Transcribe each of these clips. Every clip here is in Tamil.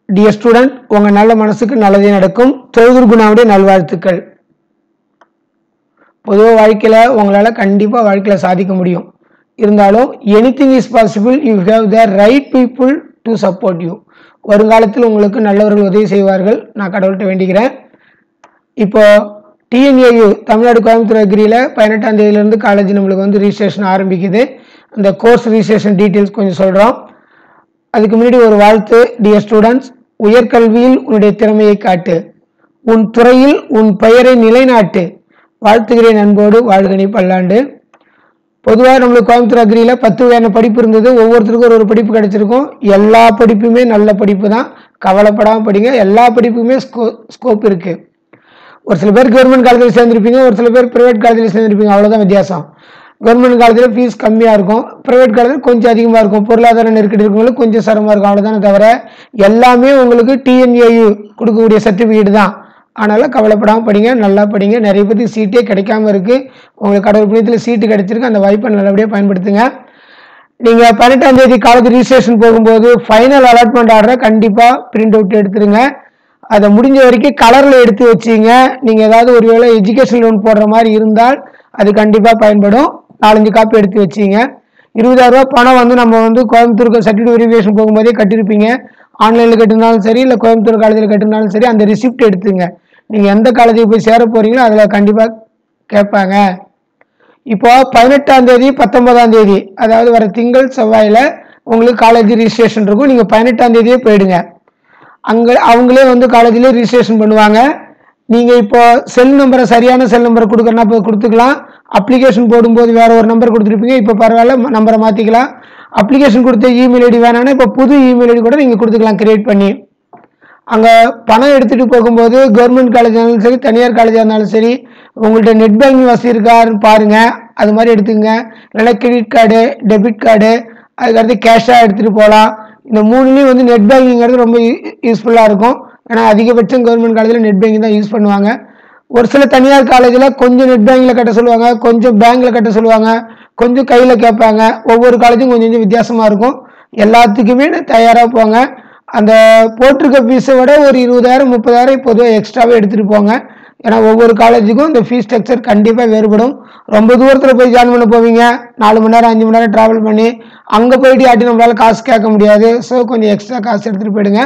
டியர் ஸ்டூடெண்ட் உங்கள் நல்ல மனசுக்கு நல்லதே நடக்கும் தொழுதுர் குணாவுடைய நல்வாழ்த்துக்கள் பொதுவாக வாழ்க்கையில் உங்களால் கண்டிப்பாக வாழ்க்கையில் சாதிக்க முடியும் இருந்தாலும் anything is possible you have the right people to support you வருங்காலத்தில் உங்களுக்கு நல்லவர்கள் உதவி செய்வார்கள் நான் கடவுள்கிட்ட வேண்டிக்கிறேன் இப்போ டிஎன்ஏயு தமிழ்நாடு கோயம்புத்தூர் அக்ரியில் பதினெட்டாம் தேதியிலேருந்து காலேஜ் நம்மளுக்கு வந்து ரிஜிஸ்ட்ரேஷன் ஆரம்பிக்குது அந்த கோர்ஸ் ரிஜிஸ்ட்ரேஷன் டீட்டெயில்ஸ் கொஞ்சம் சொல்கிறோம் அதுக்கு முன்னாடி ஒரு வாழ்த்து டியர் ஸ்டூடெண்ட்ஸ் உயர்கல்வியில் உன்னுடைய திறமையை காட்டு உன் துறையில் உன் பெயரை நிலைநாட்டு வாழ்த்துகிறேன் அன்போடு வாழ்கனி பல்லாண்டு பொதுவாக நம்மளுக்கு கோயம்புத்தூர் அக்ரியில் பத்து வகையான படிப்பு இருந்தது ஒவ்வொருத்தருக்கும் ஒரு ஒரு படிப்பு கிடைச்சிருக்கும் எல்லா படிப்புமே நல்ல படிப்பு தான் கவலைப்படாமல் படிங்க எல்லா படிப்புக்குமே ஸ்கோ ஸ்கோப் இருக்குது ஒரு சில பேர் கவர்மெண்ட் காலேஜில் சேர்ந்துருப்பீங்க ஒரு சில பேர் ப்ரைவேட் காலேஜில் சேர்ந்துருப்பீங்க அவ்வளோதான் வித்தியாசம் கவர்மெண்ட் காலேஜில் ஃபீஸ் கம்மியாக இருக்கும் ப்ரைவேட் காலேஜில் கொஞ்சம் அதிகமாக இருக்கும் பொருளாதார நெருக்கடி இருக்கவங்களுக்கு கொஞ்சம் சிரமமாக இருக்கும் அவ்வளோதானே தவிர எல்லாமே உங்களுக்கு டிஎன்ஏயு கொடுக்கக்கூடிய சர்டிஃபிகேட் தான் அதனால் கவலைப்படாமல் படிங்க நல்லா படிங்க நிறைய பேருக்கு சீட்டே கிடைக்காம இருக்குது உங்களுக்கு கடவுள் புண்ணியத்தில் சீட்டு கிடைச்சிருக்கு அந்த வாய்ப்பை நல்லபடியாக பயன்படுத்துங்க நீங்கள் பதினெட்டாம் தேதி காலேஜ் ரிஜிஸ்ட்ரேஷன் போகும்போது ஃபைனல் அலாட்மெண்ட் ஆர்டரை கண்டிப்பாக பிரிண்ட் அவுட் எடுத்துருங்க அதை முடிஞ்ச வரைக்கும் கலரில் எடுத்து வச்சிங்க நீங்கள் ஏதாவது ஒரு வேளை எஜுகேஷன் லோன் போடுற மாதிரி இருந்தால் அது கண்டிப்பாக பயன்படும் நாலஞ்சு காப்பி எடுத்து வச்சிங்க இருபதாயிரரூபா பணம் வந்து நம்ம வந்து கோயம்புத்தூருக்கு சர்டிஃபிகேட் வெரிஃபிகேஷன் போகும்போதே கட்டியிருப்பீங்க ஆன்லைனில் கட்டிருந்தாலும் சரி இல்லை கோயம்புத்தூர் காலேஜில் கட்டிருந்தாலும் சரி அந்த ரிசிப்ட் எடுத்துங்க நீங்கள் எந்த காலேஜுக்கு போய் சேர போகிறீங்களோ அதில் கண்டிப்பாக கேட்பாங்க இப்போ பதினெட்டாம் தேதி பத்தொன்பதாம் தேதி அதாவது வர திங்கள் செவ்வாயில் உங்களுக்கு காலேஜ் ரிஜிஸ்ட்ரேஷன் இருக்கும் நீங்கள் பதினெட்டாம் தேதியே போயிடுங்க அங்கே அவங்களே வந்து காலேஜ்லேயே ரிஜிஸ்ட்ரேஷன் பண்ணுவாங்க நீங்கள் இப்போ செல் நம்பரை சரியான செல் நம்பரை கொடுக்குறனா இப்போ கொடுத்துக்கலாம் அப்ளிகேஷன் போடும்போது வேற ஒரு நம்பர் கொடுத்துருப்பீங்க இப்போ பரவாயில்ல நம்பரை மாற்றிக்கலாம் அப்ளிகேஷன் கொடுத்த இமெயில் ஐடி வேணான்னா இப்போ புது இமெயில் ஐடி கூட நீங்கள் கொடுத்துக்கலாம் கிரியேட் பண்ணி அங்கே பணம் எடுத்துகிட்டு போகும்போது கவர்மெண்ட் காலேஜாக இருந்தாலும் சரி தனியார் காலேஜாக இருந்தாலும் சரி உங்கள்ட்ட நெட் பேங்கிங் வசதி இருக்கான்னு பாருங்கள் அது மாதிரி எடுத்துங்க இல்லைன்னா கிரெடிட் கார்டு டெபிட் கார்டு அதுக்கடுத்து கேஷாக எடுத்துகிட்டு போகலாம் இந்த மூணுலேயும் வந்து நெட் பேங்கிங்கிறது ரொம்ப யூஸ்ஃபுல்லாக இருக்கும் ஏன்னா அதிகபட்சம் கவர்மெண்ட் காலேஜில் நெட் பேங்கிங் தான் யூஸ் பண்ணுவாங்க ஒரு சில தனியார் காலேஜில் கொஞ்சம் நெட் பேங்கில் கட்ட சொல்லுவாங்க கொஞ்சம் பேங்க்கில் கட்ட சொல்லுவாங்க கொஞ்சம் கையில் கேட்பாங்க ஒவ்வொரு காலேஜும் கொஞ்சம் கொஞ்சம் வித்தியாசமாக இருக்கும் எல்லாத்துக்குமே தயாராக போங்க அந்த போட்டிருக்க ஃபீஸை விட ஒரு இருபதாயிரம் முப்பதாயிரம் பொதுவாக எக்ஸ்ட்ராவே எடுத்துகிட்டு போங்க ஏன்னா ஒவ்வொரு காலேஜுக்கும் இந்த ஃபீஸ் ஸ்ட்ரக்சர் கண்டிப்பாக வேறுபடும் ரொம்ப தூரத்தில் போய் ஜாயின் பண்ண போவீங்க நாலு மணி நேரம் அஞ்சு மணி நேரம் ட்ராவல் பண்ணி அங்கே போயிட்டு ஆட்டி நம்மளால் காசு கேட்க முடியாது ஸோ கொஞ்சம் எக்ஸ்ட்ரா காசு எடுத்துகிட்டு போயிடுங்க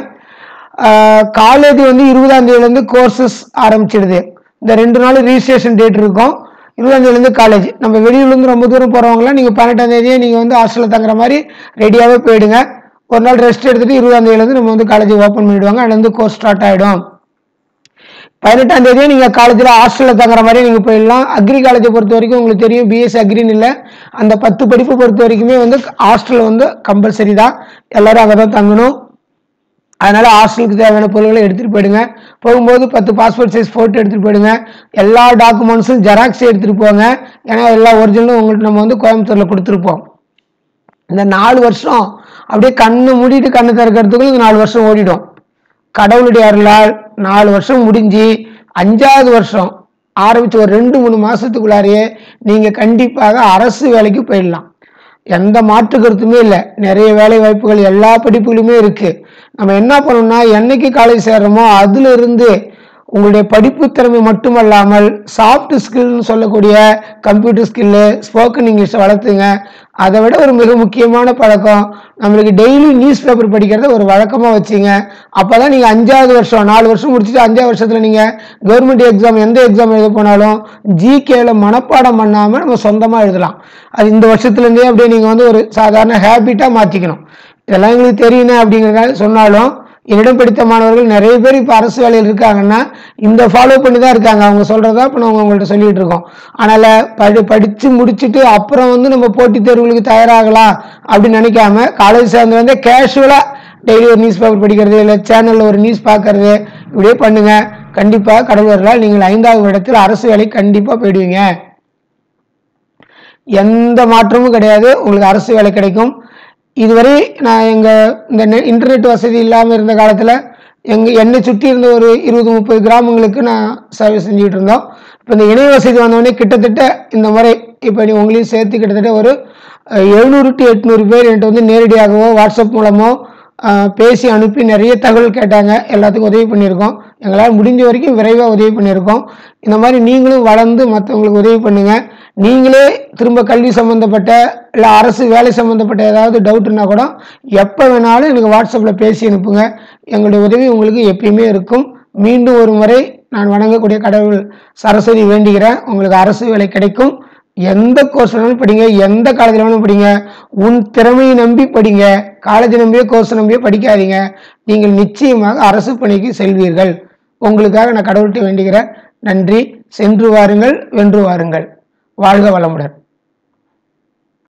காலேஜ் வந்து இருபதாம் தேதியிலேருந்து கோர்சஸ் ஆரம்பிச்சிடுது இந்த ரெண்டு நாள் ரிஜிஸ்ட்ரேஷன் டேட் இருக்கும் இருபதாம் தேதியிலேருந்து காலேஜ் நம்ம வெளியூர்லேருந்து ரொம்ப தூரம் போகிறவங்களாம் நீங்கள் பன்னெண்டாம் தேதியே நீங்கள் வந்து ஹாஸ்டலில் தங்குற மாதிரி ரெடியாகவே போயிடுங்க ஒரு நாள் ரெஸ்ட் எடுத்துட்டு இருபதாம் தேதியிலேருந்து நம்ம வந்து காலேஜ் ஓப்பன் பண்ணிவிடுவாங்க அதுலேருந்து கோர்ஸ் ஸ்டார்ட் ஆகிடும் பதினெட்டாம் தேதியே நீங்கள் காலேஜில் ஹாஸ்டலில் தங்குற மாதிரி நீங்கள் போயிடலாம் அக்ரி காலேஜை பொறுத்த வரைக்கும் உங்களுக்கு தெரியும் பிஎஸ்சி அக்ரின்னு இல்லை அந்த பத்து படிப்பு பொறுத்த வரைக்குமே வந்து ஹாஸ்டல் வந்து கம்பல்சரி தான் எல்லோரும் அங்கே தான் தங்கணும் அதனால் ஹாஸ்டலுக்கு தேவையான பொருட்களை எடுத்துகிட்டு போயிடுங்க போகும்போது பத்து பாஸ்போர்ட் சைஸ் ஃபோட்டோ எடுத்துகிட்டு போயிடுங்க எல்லா டாக்குமெண்ட்ஸும் ஜெராக்ஸ் எடுத்துகிட்டு போங்க ஏன்னா எல்லா ஒரிஜினலும் உங்களுக்கு நம்ம வந்து கோயம்புத்தூரில் கொடுத்துருப்போம் இந்த நாலு வருஷம் அப்படியே கண்ணு மூடிட்டு கண்ணு திறக்கிறதுக்குள்ள இந்த நாலு வருஷம் ஓடிடும் கடவுளுடைய அருளால் நாலு வருஷம் முடிஞ்சு அஞ்சாவது வருஷம் ஆரம்பிச்சு ஒரு ரெண்டு மூணு மாசத்துக்குள்ளாரையே நீங்க கண்டிப்பாக அரசு வேலைக்கு போயிடலாம் எந்த மாற்று கருத்துமே இல்லை நிறைய வேலை வாய்ப்புகள் எல்லா படிப்புகளுமே இருக்கு நம்ம என்ன பண்ணணும்னா என்னைக்கு காலேஜ் சேர்றோமோ அதுல இருந்து உங்களுடைய படிப்பு திறமை மட்டுமல்லாமல் சாஃப்ட் ஸ்கில்னு சொல்லக்கூடிய கம்ப்யூட்டர் ஸ்கில்லு ஸ்போக்கன் இங்கிலீஷை வளர்த்துங்க அதை விட ஒரு மிக முக்கியமான பழக்கம் நம்மளுக்கு டெய்லி நியூஸ் பேப்பர் படிக்கிறத ஒரு வழக்கமாக வச்சுங்க அப்போ தான் நீங்கள் அஞ்சாவது வருஷம் நாலு வருஷம் முடிச்சுட்டு அஞ்சாவது வருஷத்தில் நீங்கள் கவர்மெண்ட் எக்ஸாம் எந்த எக்ஸாம் எழுத போனாலும் ஜிகேல மனப்பாடம் பண்ணாமல் நம்ம சொந்தமாக எழுதலாம் அது இந்த வருஷத்துலேருந்தே அப்படியே நீங்கள் வந்து ஒரு சாதாரண ஹேபிட்டாக மாற்றிக்கணும் இதெல்லாம் எங்களுக்கு தெரியணும் அப்படிங்கிறத சொன்னாலும் என்னிடம் படித்த மாணவர்கள் நிறைய பேர் இப்போ அரசு வேலையில் இருக்காங்கன்னா இந்த ஃபாலோ பண்ணி தான் இருக்காங்க அவங்க சொல்கிறதா இப்போ நாங்கள் உங்கள்கிட்ட சொல்லிட்டு இருக்கோம் அதனால் படி படித்து முடிச்சுட்டு அப்புறம் வந்து நம்ம போட்டித் தேர்வுகளுக்கு தயாராகலாம் அப்படின்னு நினைக்காம காலேஜ் சேர்ந்து வந்து கேஷுவலாக டெய்லி ஒரு நியூஸ் பேப்பர் படிக்கிறது இல்லை சேனலில் ஒரு நியூஸ் பார்க்கறது இப்படியே பண்ணுங்க கண்டிப்பாக கடவுளர்களால் நீங்கள் ஐந்தாவது இடத்தில் அரசு வேலைக்கு கண்டிப்பாக போயிடுவீங்க எந்த மாற்றமும் கிடையாது உங்களுக்கு அரசு வேலை கிடைக்கும் இதுவரை நான் எங்கள் இந்த நெ- இன்டர்நெட் வசதி இல்லாமல் இருந்த காலத்தில் எங்கள் என்னை சுற்றி இருந்த ஒரு இருபது முப்பது கிராமங்களுக்கு நான் சேவை செஞ்சுட்டு இருந்தோம் இப்போ இந்த இணைய வசதி வந்தோடனே கிட்டத்தட்ட இந்த முறை இப்போ நீ உங்களையும் சேர்த்து கிட்டத்தட்ட ஒரு எழுநூறு டு எட்நூறு பேர் என்கிட்ட வந்து நேரடியாகவோ வாட்ஸ்அப் மூலமோ ஆஹ், பேசி அனுப்பி நிறைய தகவல் கேட்டாங்க எல்லாத்துக்கும் உதவி பண்ணியிருக்கோம் எங்களால் முடிஞ்ச வரைக்கும் விரைவாக உதவி பண்ணியிருக்கோம் இந்த மாதிரி நீங்களும் வளர்ந்து மற்றவங்களுக்கு உதவி பண்ணுங்க நீங்களே திரும்ப கல்வி சம்மந்தப்பட்ட இல்லை அரசு வேலை சம்மந்தப்பட்ட ஏதாவது டவுட்னா கூட எப்போ வேணாலும் எனக்கு வாட்ஸ்அப்பில் பேசி அனுப்புங்க எங்களுடைய உதவி உங்களுக்கு எப்பயுமே இருக்கும் மீண்டும் ஒரு முறை நான் வணங்கக்கூடிய கடவுள் சரஸ்வதி வேண்டுகிறேன் உங்களுக்கு அரசு வேலை கிடைக்கும் எந்த கோர்ஸ் வேணாலும் படிங்க எந்த காலேஜில் வேணாலும் படிங்க உன் திறமையை நம்பி படிங்க காலேஜ் நம்பியோ கோர்ஸ் நம்பியோ படிக்காதீங்க நீங்கள் நிச்சயமாக அரசு பணிக்கு செல்வீர்கள் உங்களுக்காக நான் கடவுள்கிட்ட வேண்டுகிறேன் நன்றி சென்று வாருங்கள் வென்று வாருங்கள் வாழ்க வளமுடன்